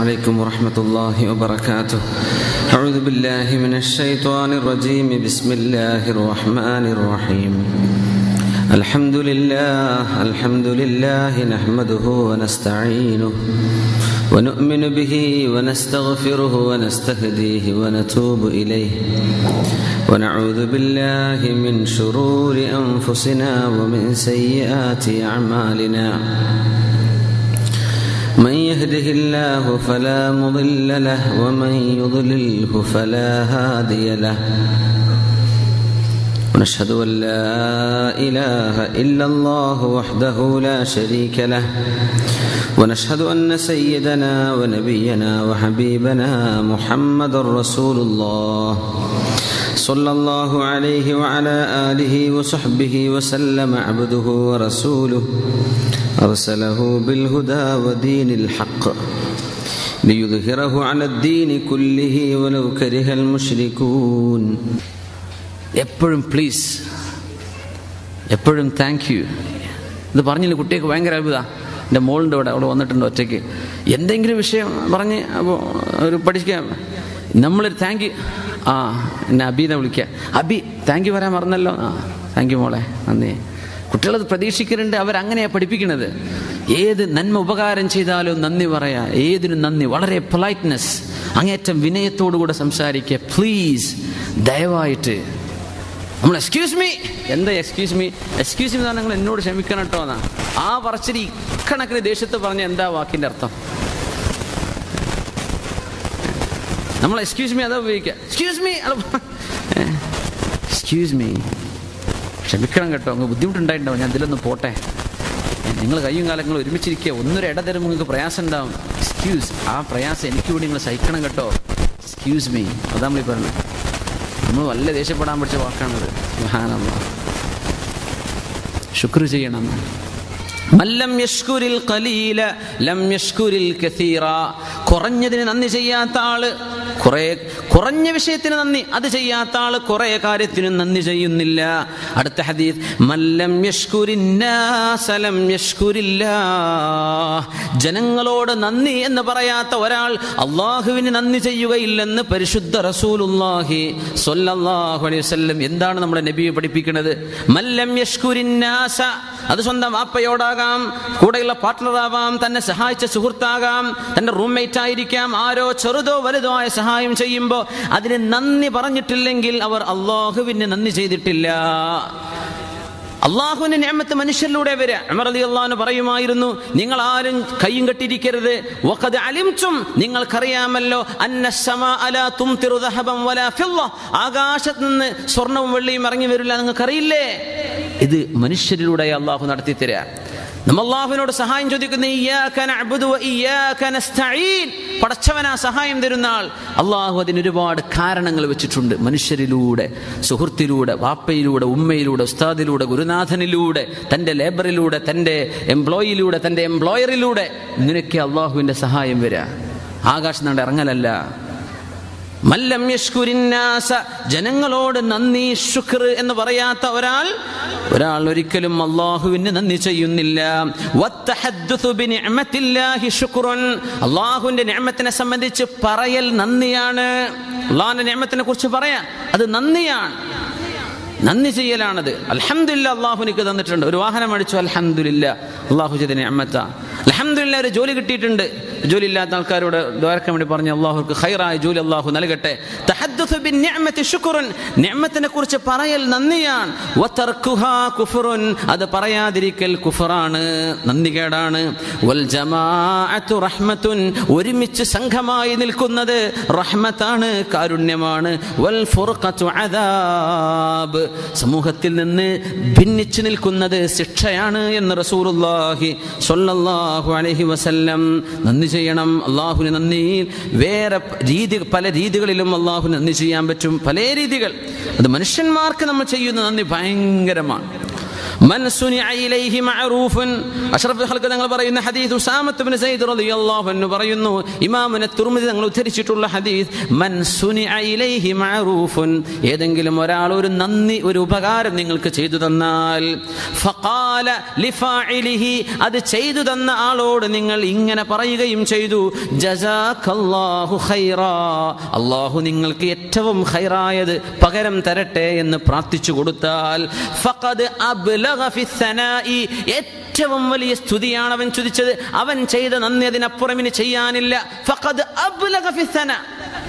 عليكم ورحمة الله وبركاته أعوذ بالله من الشيطان الرجيم بسم الله الرحمن الرحيم الحمد لله الحمد لله نحمده ونستعينه ونؤمن به ونستغفره ونستهديه ونتوب إليه ونعوذ بالله من شرور أنفسنا ومن سيئات أعمالنا من يهده الله فلا مضل له ومن يضلله فلا هادي له ونشهد ان لا اله الا الله وحده لا شريك له ونشهد ان سيدنا ونبينا وحبيبنا محمد رسول الله صلى الله عليه وعلى اله وصحبه وسلم عبده ورسوله أرسله بالهدى ودين الحق ليظهره على الدين كله ولو كره المشركون എപ്പോഴും പ്ലീസ് എപ്പോഴും thank you ഇത് പറഞ്ഞില്ല കുട്ടിയൊക്കെ ഭയങ്കര അത്ഭുത എൻ്റെ മോളുണ്ട് ഇവിടെ അവിടെ വന്നിട്ടുണ്ട് ഒറ്റയ്ക്ക് എന്തെങ്കിലും വിഷയം പറഞ്ഞ് അപ്പോൾ ഒരു പഠിക്കാം നമ്മളൊരു താങ്ക് യു ആ എന്നെ അബീനെ വിളിക്കുക അബി താങ്ക് യു പറയാൻ മറന്നല്ലോ ആ താങ്ക് യു മോളെ നന്ദി കുട്ടികളത് പ്രതീക്ഷിക്കുന്നുണ്ട് അവരങ്ങനെയാണ് പഠിപ്പിക്കുന്നത് ഏത് നന്മ ഉപകാരം ചെയ്താലും നന്ദി പറയാ ഏതിനും നന്ദി വളരെ പൊലൈറ്റ്നെസ് അങ്ങേറ്റം വിനയത്തോടുകൂടെ സംസാരിക്കുക പ്ലീസ് ദയവായിട്ട് നമ്മൾ എക്സ്ക്യൂസ് മീ എന്താ എക്സ്ക്യൂസ് മീ എക്സ്ക്യൂസ് മീ നിങ്ങൾ എന്നോട് ക്ഷമിക്കണം കേട്ടോ എന്നാ ആ പറച്ചിരി ഇക്കണക്കിന് ദേശത്ത് പറഞ്ഞ എന്താ വാക്കിന്റെ അർത്ഥം നമ്മൾ എക്സ്ക്യൂസ് മീ അതാ ഉപയോഗിക്കുക എക്സ്ക്യൂസ് മീ എക്സ്ക്യൂസ് മീ ക്ഷമിക്കണം കേട്ടോ അങ്ങ് ബുദ്ധിമുട്ടുണ്ടായിട്ടുണ്ടാവും ഞാൻ ഇതിലൊന്ന് പോട്ടെ നിങ്ങൾ കയ്യും കാലങ്ങളും ഒരുമിച്ചിരിക്കുക ഒന്നൊരു ഇടതരം നിങ്ങൾക്ക് പ്രയാസം ഉണ്ടാവും എക്സ്ക്യൂസ് ആ പ്രയാസം എനിക്ക് കൂടി നിങ്ങൾ സഹിക്കണം കേട്ടോ എക്സ്ക്യൂസ് മീ അതാ നമ്മൾ പറഞ്ഞത് നമ്മൾ വല്ല ദേഷ്യപ്പെടാൻ പഠിച്ച വാക്കാണത് മഹാനമ്മ ശുക്ർ ചെയ്യണം മല്ലം യഷ്കുരിൽ ഖലീല ലം യഷ്കുരിൽ കസീറ കുറഞ്ഞതിന് നന്ദി ചെയ്യാത്ത ആള് കുറെ കുറഞ്ഞ വിഷയത്തിന് നന്ദി അത് ചെയ്യാത്ത ആള് കുറെ കാര്യത്തിനും നന്ദി ചെയ്യുന്നില്ല അടുത്ത ഹദീസ് മല്ലം യഷ്കുരിന്നാസലം യഷ്കുരില്ല ജനങ്ങളോട് നന്ദി എന്ന് പറയാത്ത ഒരാൾ അള്ളാഹുവിന് നന്ദി ചെയ്യുകയില്ലെന്ന് പരിശുദ്ധ റസൂലുല്ലാഹി സ്വല്ലല്ലാഹു അലൈഹി വസല്ലം എന്താണ് നമ്മുടെ നബിയെ പഠിപ്പിക്കുന്നത് മല്ലം യഷ്കുരിന്നാസ അത് സ്വന്തം വാപ്പയോടാകാം കൂടെയുള്ള പാർട്ട്ണറാവാം തന്നെ സഹായിച്ച സുഹൃത്താകാം തന്റെ റൂംമേറ്റ് ആയിരിക്കാം ആരോ ചെറുതോ വലുതോ ആയ സഹായം ചെയ്യുമ്പോൾ അതിന് നന്ദി പറഞ്ഞിട്ടില്ലെങ്കിൽ അവർ അള്ളാഹുവിന് നന്ദി ചെയ്തിട്ടില്ല അള്ളാഹുവിന്റെ ഞാമത്ത് മനുഷ്യരിലൂടെ വരിക അമർ അലി അള്ളഹാന് പറയുമായിരുന്നു നിങ്ങൾ ആരും കയ്യും കെട്ടിരിക്കരുത് വഖദ് അലിംതും നിങ്ങൾക്കറിയാമല്ലോ അന്ന സമ അല തുംതിറു ദഹബം വലാ ഫില്ല ആകാശത്ത് നിന്ന് സ്വർണവും വെള്ളിയും ഇറങ്ങി വരില്ല നിങ്ങൾക്കറിയില്ലേ ഇത് മനുഷ്യരിലൂടെ അള്ളാഹു നടത്തി തരാ നമ്മ അള്ളാഹുവിനോട് സഹായം ചോദിക്കുന്ന പടച്ചവനാ സഹായം തരുന്ന ആൾ അള്ളാഹു അതിന് ഒരുപാട് കാരണങ്ങൾ വെച്ചിട്ടുണ്ട് മനുഷ്യരിലൂടെ സുഹൃത്തിലൂടെ വാപ്പയിലൂടെ ഉമ്മയിലൂടെ ഉസ്താദിലൂടെ ഗുരുനാഥനിലൂടെ തൻ്റെ ലേബറിലൂടെ തൻ്റെ എംപ്ലോയിയിലൂടെ തൻ്റെ എംപ്ലോയറിലൂടെ ഇങ്ങനെയൊക്കെ അള്ളാഹുവിൻ്റെ സഹായം വരിക ആകാശം നാണ്ട് ഇറങ്ങലല്ല മല്ലം യഷ്കുരിന്നാസ ജനങ്ങളോട് നന്ദി ശുക്ർ എന്ന് പറയാത്ത ഒരാൾ ഒരാൾ ഒരിക്കലും അള്ളാഹുവിന് നന്ദി ചെയ്യുന്നില്ല അള്ളാഹുവിന്റെ നിയമത്തിനെ സംബന്ധിച്ച് പറയൽ നന്ദിയാണ് അള്ളാഹിന്റെ നിയമത്തിനെ കുറിച്ച് പറയാം അത് നന്ദിയാണ് നന്ദി ചെയ്യലാണത് അലഹമില്ല അള്ളാഹു എനിക്ക് തന്നിട്ടുണ്ട് ഒരു വാഹനം അടിച്ചു അലഹമില്ല അള്ളാഹു ചെയ്ത നിയമത്ത അലഹമില്ല ഒരു ജോലി കിട്ടിയിട്ടുണ്ട് ജോലി ഇല്ലാത്ത ആൾക്കാരോട് ദ്വാരക്കാൻ വേണ്ടി പറഞ്ഞു അള്ളാഹുക്ക് ഹൈറായ ജോലി അള്ളാഹു നൽകട്ടെ നിയമത്തിനെ കുറിച്ച് പറയൽ നന്ദിയാണ് അത് പറയാതിരിക്കൽ കുഫറാണ് നന്ദികേടാണ് ഒരുമിച്ച് സംഘമായി നിൽക്കുന്നത് റഹ്മത്താണ് കാരുണ്യമാണ് വൽ അദാബ് സമൂഹത്തിൽ നിന്ന് ഭിന്നിച്ചു നിൽക്കുന്നത് ശിക്ഷയാണ് എന്ന് റസൂലുള്ളാഹി സ്വല്ലല്ലാഹു അലൈഹി വസല്ലം നന്ദി ചെയ്യണം അള്ളാഹുവിന് നന്ദി വേറെ രീതി പല രീതികളിലും അള്ളാഹു നന്ദി ചെയ്യാൻ പറ്റും പല രീതികൾ അത് മനുഷ്യന്മാർക്ക് നമ്മൾ ചെയ്യുന്ന നന്ദി ഭയങ്കരമാണ് മൻ സുനിഅ ഇലൈഹി മഅറൂഫുൻ അഷ്റഫ് ഖൽഖ് തങ്ങൾ പറയുന്ന ഹദീസ് ഉസാമത്ത് ഇബ്നു സയ്യിദ് റളിയല്ലാഹു അൻഹു പറയുന്നു ഇമാമുന തുർമിദി തങ്ങൾ ഉദ്ധരിച്ചിട്ടുള്ള ഹദീസ് മൻ സുനിഅ ഇലൈഹി മഅറൂഫുൻ ഏതെങ്കിലും ഒരാൾ ഒരു നന്ദി ഒരു ഉപകാരം നിങ്ങൾക്ക് ചെയ്തു തന്നാൽ ഫഖാല ലിഫാഇലിഹി അത് ചെയ്തു തന്ന ആളോട് നിങ്ങൾ ഇങ്ങനെ പറയുകയും ചെയ്തു ജസാഖല്ലാഹു ഖൈറാ അല്ലാഹു നിങ്ങൾക്ക് ഏറ്റവും ഖൈറായത് പകരം തരട്ടെ എന്ന് പ്രാർത്ഥിച്ചു കൊടുത്താൽ ഫഖദ് അബ്ലഗ ഫി സനാഇ ഏറ്റവും വലിയ സ്തുതിയാണ് അവൻ ചുതിച്ചത് അവൻ ചെയ്ത നന്ദി അതിനപ്പുറം ഇനി ചെയ്യാനില്ല ഫഖദ് അബ്ലഗ ഫി സനാ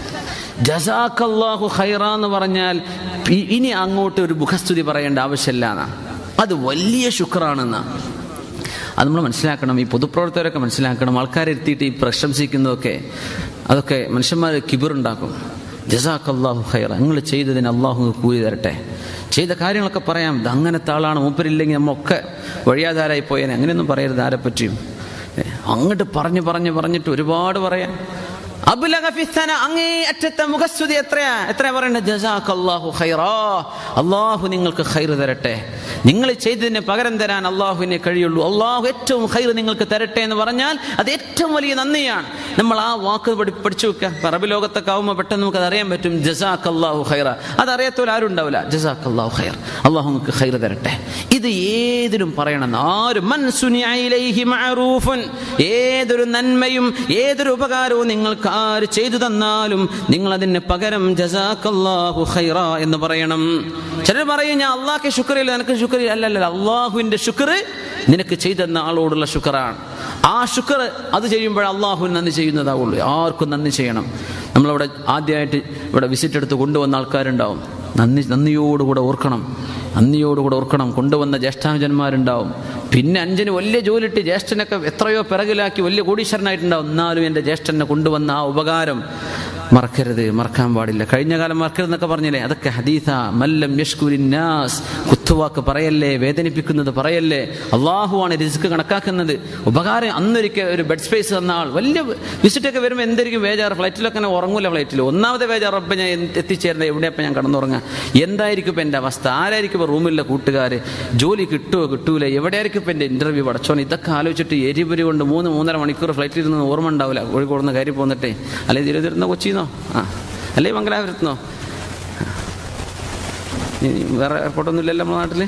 ജസാഖല്ലാഹു ഖൈറ എന്ന് പറഞ്ഞാൽ ഇ- ഇനി അങ്ങോട്ട് ഒരു മുഖസ്തുതി പറയേണ്ട ആവശ്യമില്ല എന്നാ അത് വലിയ ശുക്രാണെന്നാ അത് നമ്മൾ മനസ്സിലാക്കണം ഈ പൊതുപ്രവർത്തകരൊക്കെ മനസ്സിലാക്കണം ആൾക്കാരെ എത്തിയിട്ട് ഈ പ്രശംസിക്കുന്നതൊക്കെ അതൊക്കെ മനുഷ്യന്മാർ കിബിറുണ്ടാക്കും ജസാഖല്ലാഹു ഖൈറ നിങ്ങൾ ചെയ്തതിന് അള്ളാഹു കൂലി തരട്ടെ ചെയ്ത കാര്യങ്ങളൊക്കെ പറയാം ഇത് അങ്ങനത്തെ ആളാണ് മൂപ്പരില്ലെങ്കിൽ നമ്മളൊക്കെ വഴിയാധാരായി പോയേനെ അങ്ങനെയൊന്നും പറയരുത് ആരെ പറ്റിയും ഏ, അങ്ങോട്ട് പറഞ്ഞു പറഞ്ഞു പറഞ്ഞിട്ട് ഒരുപാട് പറയാം അബ്ലഗ ഫി സന അങ്ങേ അറ്റത്തെ മുഖസ്തുതി എത്രയാ എത്രയാ പറയുന്നത് ജസാഖല്ലാഹു ഖൈറാ അള്ളാഹു നിങ്ങൾക്ക് ഖൈർ തരട്ടെ നിങ്ങൾ ചെയ്തതിന് പകരം തരാൻ അള്ളാഹുവിനെ കഴിയുള്ളൂ അള്ളാഹു ഏറ്റവും ഖൈർ നിങ്ങൾക്ക് തരട്ടെ എന്ന് പറഞ്ഞാൽ അത് ഏറ്റവും വലിയ നന്ദിയാണ് നമ്മൾ ആ വാക്ക് പഠി പഠിച്ചു വെക്കുക ഇപ്പൊ അറബ് ലോകത്തൊക്കെ ആവുമ്പോൾ പെട്ടെന്ന് നമുക്ക് അത് അറിയാൻ പറ്റും ജസാഖ് അള്ളാഹു ഖൈറ അത് അറിയാത്തവർ ആരും ഉണ്ടാവില്ല ജസാഖ് അള്ളാഹു ഖൈർ അള്ളാഹു നിങ്ങൾക്ക് ഖൈർ തരട്ടെ ഇത് ഏതിലും പറയണം ആരും മൻ സുനിഅ ഇലൈഹി മഅറൂഫുൻ ഏതൊരു നന്മയും ഏതൊരു ഉപകാരവും നിങ്ങൾക്ക് ആര് ചെയ്തു തന്നാലും നിങ്ങൾ അതിന് പകരം ജസാഖല്ലാഹു ഖൈറ എന്ന് പറയണം ചിലർ പറയും ഞാൻ അള്ളാഹ്ക്ക് ശുക്രില്ല നിനക്ക് ശുക്രി അല്ലല്ല അള്ളാഹുവിന്റെ ശുക്ർ നിനക്ക് ചെയ്തെന്ന ആളോടുള്ള ശുക്രാണ് ആ ശുക്ർ അത് ചെയ്യുമ്പോൾ അള്ളാഹു നന്ദി ചെയ്യുന്നതാവുള്ളൂ ആർക്കും നന്ദി ചെയ്യണം നമ്മളവിടെ ആദ്യമായിട്ട് ഇവിടെ വിസിറ്റ് എടുത്ത് കൊണ്ടുവന്ന ആൾക്കാരുണ്ടാവും നന്ദി നന്ദിയോടുകൂടെ ഓർക്കണം നന്ദിയോടുകൂടെ ഓർക്കണം കൊണ്ടുവന്ന ജ്യേഷ്ഠാനുജന്മാരുണ്ടാവും പിന്നെ അഞ്ചന് വലിയ ജോലിയിട്ട് ജ്യേഷ്ഠനൊക്കെ എത്രയോ പിറകിലാക്കി വലിയ കോടീശ്വരനായിട്ടുണ്ടാവും എന്നാലും എൻ്റെ ജ്യേഷ്ഠനെ കൊണ്ടുവന്ന ആ ഉപകാരം മറക്കരുത് മറക്കാൻ പാടില്ല കഴിഞ്ഞ കാലം മറക്കരുതെന്നൊക്കെ പറഞ്ഞില്ലേ അതൊക്കെ ഹദീസ മല്ലം യഷ്കുരിന്നാസ് കുത്തുവാക്ക് പറയല്ലേ വേദനിപ്പിക്കുന്നത് പറയല്ലേ അള്ളാഹുവാണ് റിസ്ക് കണക്കാക്കുന്നത് ഉപകാരം അന്നൊരിക്കൽ ഒരു ബെഡ് സ്പേസ് തന്ന ആൾ വലിയ വിസിറ്റൊക്കെ വരുമ്പോൾ എന്തായിരിക്കും വേജാറ് ഫ്ലൈറ്റിലൊക്കെ അങ്ങനെ ഉറങ്ങൂല ഫ്ലൈറ്റിൽ ഒന്നാമത്തെ വേജാറ് അപ്പം ഞാൻ എന്ത് എത്തിച്ചേരുന്നത് എവിടെയപ്പം ഞാൻ കടന്നുറങ്ങാം എന്തായിരിക്കും ഇപ്പം എൻ്റെ അവസ്ഥ ആരായിരിക്കും ഇപ്പോൾ റൂമിലെ കൂട്ടുകാർ ജോലി കിട്ടുമോ കിട്ടൂല എവിടെയായിരിക്കും ഇപ്പം എൻ്റെ ഇൻ്റർവ്യൂ പടച്ചോൻ ഇതൊക്കെ ആലോചിച്ചിട്ട് എരിപുരി കൊണ്ട് മൂന്ന് മൂന്നര മണിക്കൂർ ഫ്ലൈറ്റിൽ ഇരുന്ന് ഓർമ്മ ഉണ്ടാവില്ല കോഴിക്കോട് നിന്ന് കയറി പോന്നിട്ടേ അല്ലെ തിരുവനന്തപുരത്ത് കൊച്ചിന്നോ ആ അല്ലെ മംഗലാപുരത്തുനിന്നോ ഇനി വേറെ എയർപോർട്ടൊന്നും ഇല്ലല്ലോ നമ്മുടെ നാട്ടിൽ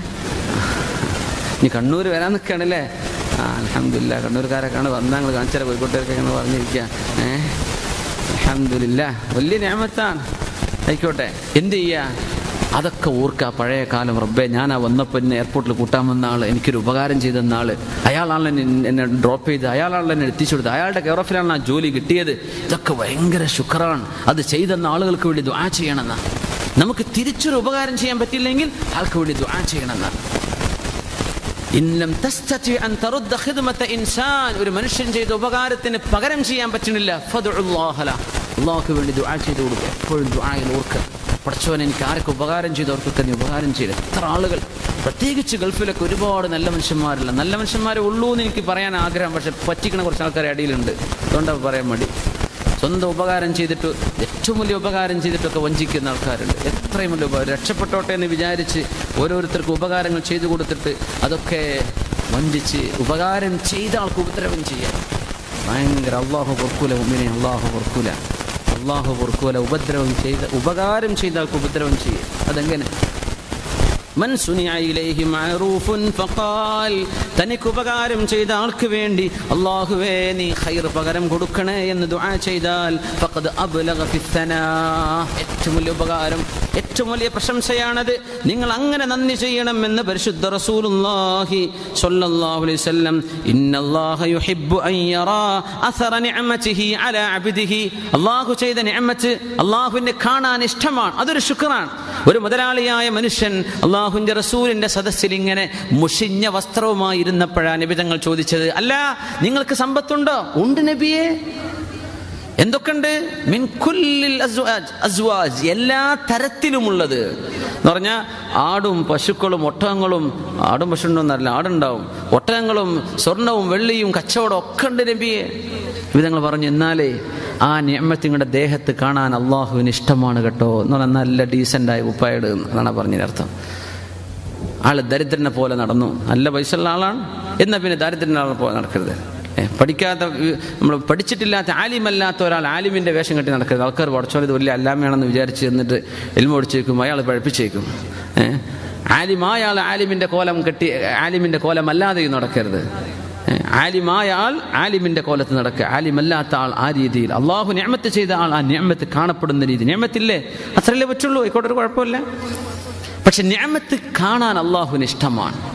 ഇനി കണ്ണൂർ വരാൻ നിൽക്കുകയാണല്ലേ ആ അലഹമില്ല കണ്ണൂർക്കാരൊക്കെയാണ് വന്നാൽ ഞങ്ങൾ കാണിച്ചാൽ കോഴിക്കോട്ടുകാർക്കൊക്കെ പറഞ്ഞിരിക്കുക ഏ അലഹമില്ല വലിയ ഞാമത്താണ് ആയിക്കോട്ടെ എന്ത് ചെയ്യാ അതൊക്കെ ഓർക്കുക പഴയ കാലം റബ്ബെ ഞാൻ ആ വന്നപ്പോൾ എന്നെ എയർപോർട്ടിൽ കൂട്ടാൻ വന്ന ആൾ എനിക്കൊരു ഉപകാരം ചെയ്തെന്ന ആൾ അയാളാണ് എന്നെ എന്നെ ഡ്രോപ്പ് ചെയ്ത് അയാളാണ് എന്നെ എത്തിച്ചു കൊടുത്തത് അയാളുടെ കെയർ ഓഫിലാണ് ആ ജോലി കിട്ടിയത് ഇതൊക്കെ ഭയങ്കര ശുക്രാണ് അത് ചെയ്തെന്ന ആളുകൾക്ക് വേണ്ടി ദ്വാ ചെയ്യണമെന്നാണ് നമുക്ക് തിരിച്ചൊരു ഉപകാരം ചെയ്യാൻ പറ്റില്ലെങ്കിൽ ആൾക്ക് വേണ്ടി ദ്വാ ചെയ്യണമെന്നാണ് ഇല്ലം തസ്തതി അൻ തറുദ്ദ ഖിദ്മത ഇൻസാൻ ഒരു മനുഷ്യൻ ചെയ്ത ഉപകാരത്തിന് പകരം ചെയ്യാൻ പറ്റുന്നില്ല ഫദ്ഉല്ലാഹ ല അല്ലാഹുവിന് വേണ്ടി ദുആ ചെയ്തു കൊടുക്കുക എപ്പോഴും ദുആയിൽ ഓർക്കുക പഠിച്ചവൻ എനിക്ക് ആരൊക്കെ ഉപകാരം ചെയ്തു അവർക്കൊക്കെ നീ ഉപകാരം ചെയ്ത് എത്ര ആളുകൾ പ്രത്യേകിച്ച് ഗൾഫിലൊക്കെ ഒരുപാട് നല്ല മനുഷ്യന്മാരില്ല നല്ല മനുഷ്യന്മാരെ ഉള്ളൂ എന്ന് എനിക്ക് പറയാൻ ആഗ്രഹം പക്ഷെ പറ്റിക്കണ കുറച്ച് ആൾക്കാർ അടിയിലുണ്ട് അതുകൊണ്ടാണ് പറയാൻ മടി സ്വന്തം ഉപകാരം ചെയ്തിട്ട് ഏറ്റവും വലിയ ഉപകാരം ചെയ്തിട്ടൊക്കെ വഞ്ചിക്കുന്ന ആൾക്കാരുണ്ട് എത്രയും വലിയ ഉപകാരം രക്ഷപ്പെട്ടോട്ടെ എന്ന് വിചാരിച്ച് ഓരോരുത്തർക്കും ഉപകാരങ്ങൾ ചെയ്തു കൊടുത്തിട്ട് അതൊക്കെ വഞ്ചിച്ച് ഉപകാരം ചെയ്ത ആൾക്ക് ഉപദ്രവം ചെയ്യാം ഭയങ്കര അള്ളാഹു പൊർക്കൂല ഉമ്മിനെ അള്ളാഹു പൊർക്കൂല അള്ളാഹു പൊർക്കൂല ഉപദ്രവം ചെയ്ത ഉപകാരം ചെയ്ത ആൾക്ക് ഉപദ്രവം ചെയ്യും അതെങ്ങനെ മൻ സുനിഅ ഇലൈഹി മഅറൂഫുൻ ഫഖാൽ തനിക്ക് ഉപകാരം ചെയ്ത ആൾക്ക് വേണ്ടി അല്ലാഹുവേ നീ ഖൈർ പകരം കൊടുക്കണേ എന്ന് ദുആ ചെയ്താൽ ഫഖദ് അബ്ലഗ ഫി ثنا ഏറ്റവും വലിയ ഉപകാരം ഏറ്റവും വലിയ പ്രശംസയാണത് നിങ്ങൾ അങ്ങനെ നന്ദി ചെയ്യണമെന്ന് പരിശുദ്ധ റസൂലുള്ളാഹി സ്വല്ലല്ലാഹു അലൈഹി വസല്ലം ഇന്നല്ലാഹ യുഹിബ്ബു അൻ യറാ അസറ നിഅമതിഹി അലാ അബ്ദിഹി അല്ലാഹു ചെയ്ത നിഅമത്ത് അല്ലാഹുവിനെ കാണാൻ ഇഷ്ടമാണ് അതൊരു ശുക്രാണ് ഒരു മുതലാളിയായ മനുഷ്യൻ അള്ളാഹുവിന്റെ റസൂലിന്റെ സദസ്സിൽ ഇങ്ങനെ മുഷിഞ്ഞ വസ്ത്രവുമായി ഇരുന്നപ്പോഴാണ് നബി തങ്ങൾ ചോദിച്ചത് അല്ല നിങ്ങൾക്ക് സമ്പത്തുണ്ടോ ഉണ്ട് നബിയെ എന്തൊക്കെയുണ്ട് മിൻ കുല്ലിൽ അസ്വാജ് അസ്വാജ് എല്ലാ തരത്തിലുമുള്ളത് എന്ന് പറഞ്ഞാൽ ആടും പശുക്കളും ഒട്ടകങ്ങളും ആടും പശുണ്ടോന്നറിയില്ല ആടുണ്ടാവും ഒട്ടകങ്ങളും സ്വർണവും വെള്ളിയും കച്ചവടം ഒക്കെ ഉണ്ട് നബിയെ വിധങ്ങൾ പറഞ്ഞു എന്നാലേ ആ നിയമത്ത് നിങ്ങളുടെ ദേഹത്ത് കാണാൻ അള്ളാഹുവിന് ഇഷ്ടമാണ് കേട്ടോ എന്ന് പറഞ്ഞാൽ നല്ല ഡീസൻ്റായ ഉപ്പായിട് എന്നാണ് പറഞ്ഞതിനർത്ഥം ആൾ ദരിദ്രനെ പോലെ നടന്നു നല്ല പൈസയുള്ള ആളാണ് എന്നാൽ പിന്നെ ദരിദ്രനെ ആളെ പോലെ നടക്കരുത് ഏ, പഠിക്കാത്ത നമ്മൾ പഠിച്ചിട്ടില്ലാത്ത ആലിമല്ലാത്ത ഒരാൾ ആലിമിൻ്റെ വേഷം കെട്ടി നടക്കരുത് ആൾക്കാർ പഠിച്ചോളം ഇത് വലിയ അല്ലാമയാണെന്ന് വിചാരിച്ച് എന്നിട്ട് എൽമ ഒടിച്ചേക്കും അയാൾ പഴപ്പിച്ചേക്കും ഏഹ് ആലിമായ ആൾ ആലിമിൻ്റെ കോലം കെട്ടി ആലിമിൻ്റെ കോലം അല്ലാതെയും നടക്കരുത് ഏ, ആലിമായ ആൾ ആലിമിൻ്റെ കോലത്ത് നടക്കുക ആലിമല്ലാത്ത ആൾ ആ രീതിയിൽ അള്ളാഹു ഞാമത്ത് ചെയ്ത ആൾ ആ ഞാമത്ത് കാണപ്പെടുന്ന രീതി ഞാമത്തില്ലേ അത്രയല്ലേ പറ്റുള്ളൂ ആയിക്കോട്ടെ ഒരു കുഴപ്പമില്ല പക്ഷെ ഞാമത്ത് കാണാൻ അള്ളാഹുവിന് ഇഷ്ടമാണ്